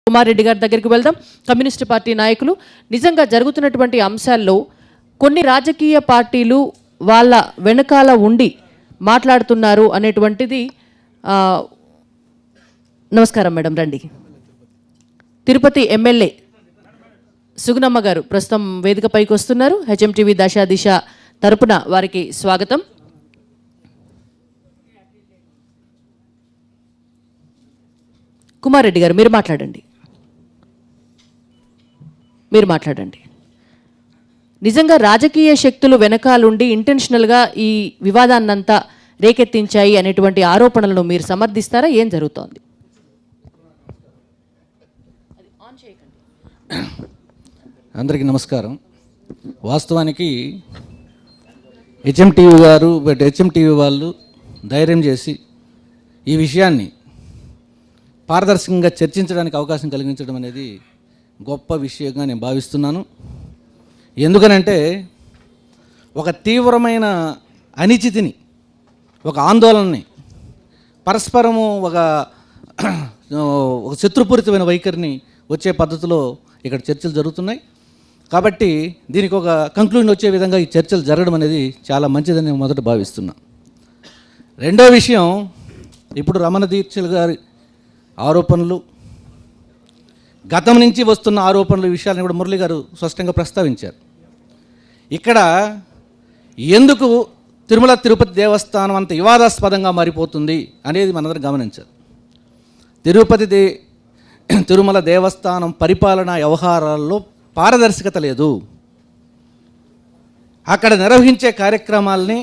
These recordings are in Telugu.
కుమార్ రెడ్డి గారి దగ్గరికి వెళ్దాం కమ్యూనిస్ట్ పార్టీ నాయకులు నిజంగా జరుగుతున్నటువంటి అంశాల్లో కొన్ని రాజకీయ పార్టీలు వాళ్ళ వెనకాల ఉండి మాట్లాడుతున్నారు అనేటువంటిది ఆ, నమస్కారం మేడం రండి తిరుపతి ఎమ్మెల్యే సుగుణమ్మ గారు ప్రస్తుతం వేదిక పైకి వస్తున్నారు హెచ్ఎంటీవీ దశ దిశ తరపున వారికి స్వాగతం కుమార్ రెడ్డి గారు మీరు మాట్లాడండి మీరు మాట్లాడండి నిజంగా రాజకీయ శక్తులు వెనకాలుండి ఇంటెన్షనల్గా ఈ వివాదాన్నంతా రేకెత్తించాయి అనేటువంటి ఆరోపణలను మీరు సమర్థిస్తారా ఏం జరుగుతోంది అందరికీ నమస్కారం వాస్తవానికి హెచ్ఎంటీవీ గారు బట్ హెచ్ఎంటీవీ వాళ్ళు ధైర్యం చేసి ఈ విషయాన్ని పారదర్శకంగా చర్చించడానికి అవకాశం కలిగించడం అనేది గొప్ప విషయంగా నేను భావిస్తున్నాను ఎందుకనంటే ఒక తీవ్రమైన అనిచితిని ఒక ఆందోళనని పరస్పరము ఒక ఒక శత్రుపూరితమైన వైఖరిని వచ్చే పద్ధతిలో ఇక్కడ చర్చలు జరుగుతున్నాయి కాబట్టి దీనికి ఒక కంక్లూజన్ వచ్చే విధంగా ఈ చర్చలు జరగడం అనేది చాలా మంచిదని నేను మొదట భావిస్తున్నా రెండో విషయం ఇప్పుడు రమణ దీక్షలు గారి ఆరోపణలు గతం నుంచి వస్తున్న ఆరోపణల విషయాలను కూడా మురళి గారు స్పష్టంగా ప్రస్తావించారు ఇక్కడ ఎందుకు తిరుమల తిరుపతి దేవస్థానం అంత వివాదాస్పదంగా మారిపోతుంది అనేది మనందరం గమనించాలి తిరుపతి దే తిరుమల దేవస్థానం పరిపాలనా వ్యవహారాల్లో పారదర్శకత లేదు అక్కడ నిర్వహించే కార్యక్రమాల్ని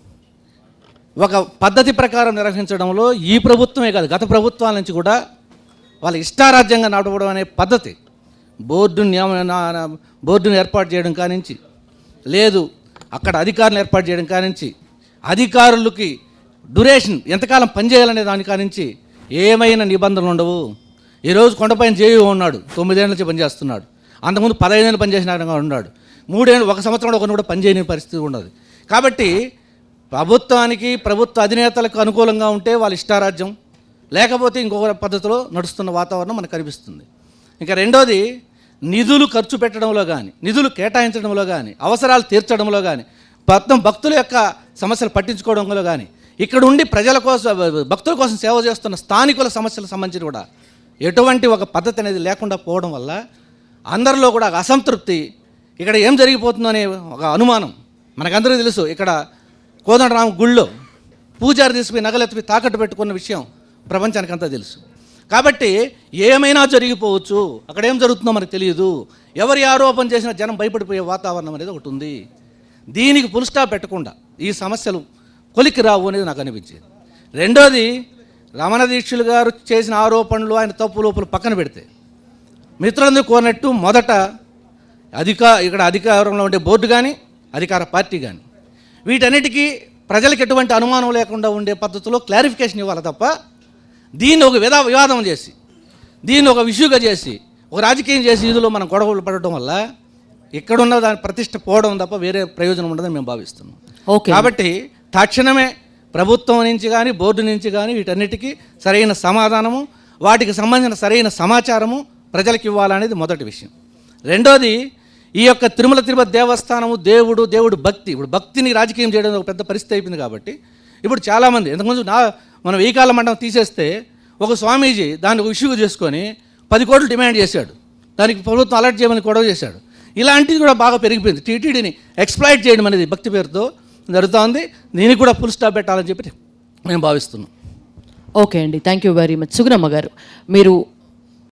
ఒక పద్ధతి ప్రకారం నిర్వహించడంలో ఈ ప్రభుత్వమే కాదు గత ప్రభుత్వాల నుంచి కూడా వాళ్ళ ఇష్టారాజ్యంగా నడవడం అనే పద్ధతి బోర్డుని నియమ- నా- నా- బోర్డుని ఏర్పాటు చేయడం కానించి లేదు అక్కడ అధికారులు ఏర్పాటు చేయడం కానించి అధికారులకి డ్యూరేషన్ ఎంతకాలం పనిచేయాలనే దాని కానించి ఏమైనా నిబంధనలు ఉండవు ఈరోజు కొండపైన జేయూ ఉన్నాడు తొమ్మిదేళ్ళ నుంచి పనిచేస్తున్నాడు అంతకుముందు పదహైదేళ్ళు పనిచేసిన ఆయన ఉన్నాడు మూడేళ్ళు ఒక సంవత్సరం కూడా ఒకరిని కూడా పనిచేయని పరిస్థితి ఉండదు కాబట్టి ప్రభుత్వానికి ప్రభుత్వ అధినేతలకు అనుకూలంగా ఉంటే వాళ్ళ ఇష్టారాజ్యం లేకపోతే ఇంకొక పద్ధతిలో నడుస్తున్న వాతావరణం మనకు కనిపిస్తుంది ఇంకా రెండోది నిధులు ఖర్చు పెట్టడంలో కానీ నిధులు కేటాయించడంలో కానీ అవసరాలు తీర్చడంలో కానీ మొత్తం భక్తుల యొక్క సమస్యలు పట్టించుకోవడంలో కానీ ఇక్కడ ఉండి ప్రజల కోసం భక్తుల కోసం సేవ చేస్తున్న స్థానికుల సమస్యలకు సంబంధించి కూడా ఎటువంటి ఒక పద్ధతి అనేది లేకుండా పోవడం వల్ల అందరిలో కూడా ఒక అసంతృప్తి ఇక్కడ ఏం జరిగిపోతుందో అనే ఒక అనుమానం మనకందరికీ తెలుసు ఇక్కడ కోదండరామ గుళ్ళో పూజారి తీసుకుని నగలెత్తిపి తాకట్టు పెట్టుకున్న విషయం ప్రపంచానికి అంతా తెలుసు కాబట్టి ఏమైనా జరిగిపోవచ్చు అక్కడ ఏం జరుగుతుందో మనకు తెలియదు ఎవరి ఆరోపణ చేసినా జనం భయపడిపోయే వాతావరణం అనేది ఒకటి ఉంది దీనికి పుల్ స్టాప్ పెట్టకుండా ఈ సమస్యలు కొలికి రావు అనేది నాకు అనిపించేది రెండోది రమణ దీక్షులు గారు చేసిన ఆరోపణలు ఆయన తప్పు లోపల పక్కన పెడితే మిత్రులందరూ కోరినట్టు మొదట అధిక ఇక్కడ అధికారంలో ఉండే బోర్డు కానీ అధికార పార్టీ కానీ వీటన్నిటికీ ప్రజలకు ఎటువంటి అనుమానం లేకుండా ఉండే పద్ధతిలో క్లారిఫికేషన్ ఇవ్వాలి తప్ప దీన్ని ఒక విధా వివాదం చేసి దీన్ని ఒక విషుగా చేసి ఒక రాజకీయం చేసి ఇందులో మనం గొడవలు పడటం వల్ల ఇక్కడున్న దాని ప్రతిష్ట పోవడం తప్ప వేరే ప్రయోజనం ఉండదని మేము భావిస్తున్నాం ఓకే కాబట్టి తక్షణమే ప్రభుత్వం నుంచి కానీ బోర్డు నుంచి కానీ వీటన్నిటికీ సరైన సమాధానము వాటికి సంబంధించిన సరైన సమాచారము ప్రజలకు ఇవ్వాలనేది మొదటి విషయం రెండోది ఈ యొక్క తిరుమల తిరుపతి దేవస్థానము దేవుడు దేవుడు భక్తి ఇప్పుడు భక్తిని రాజకీయం చేయడం ఒక పెద్ద పరిస్థితి అయిపోయింది కాబట్టి ఇప్పుడు చాలామంది ఇంతకుముందు నా మనం వెయ్యి కాల మండపం తీసేస్తే ఒక స్వామీజీ దాన్ని ఒక ఇష్యూగా చేసుకొని పది కోట్లు డిమాండ్ చేశాడు దానికి ప్రభుత్వం అలర్ట్ చేయమని గొడవ చేశాడు ఇలాంటిది కూడా బాగా పెరిగిపోయింది టీటీడీని ఎక్స్ప్లాయిట్ చేయడం అనేది భక్తి పేరుతో జరుగుతోంది దీనికి కూడా ఫుల్ స్టాప్ పెట్టాలని చెప్పి మేము భావిస్తున్నాం ఓకే అండి thank you very much Sugunamma గారు మీరు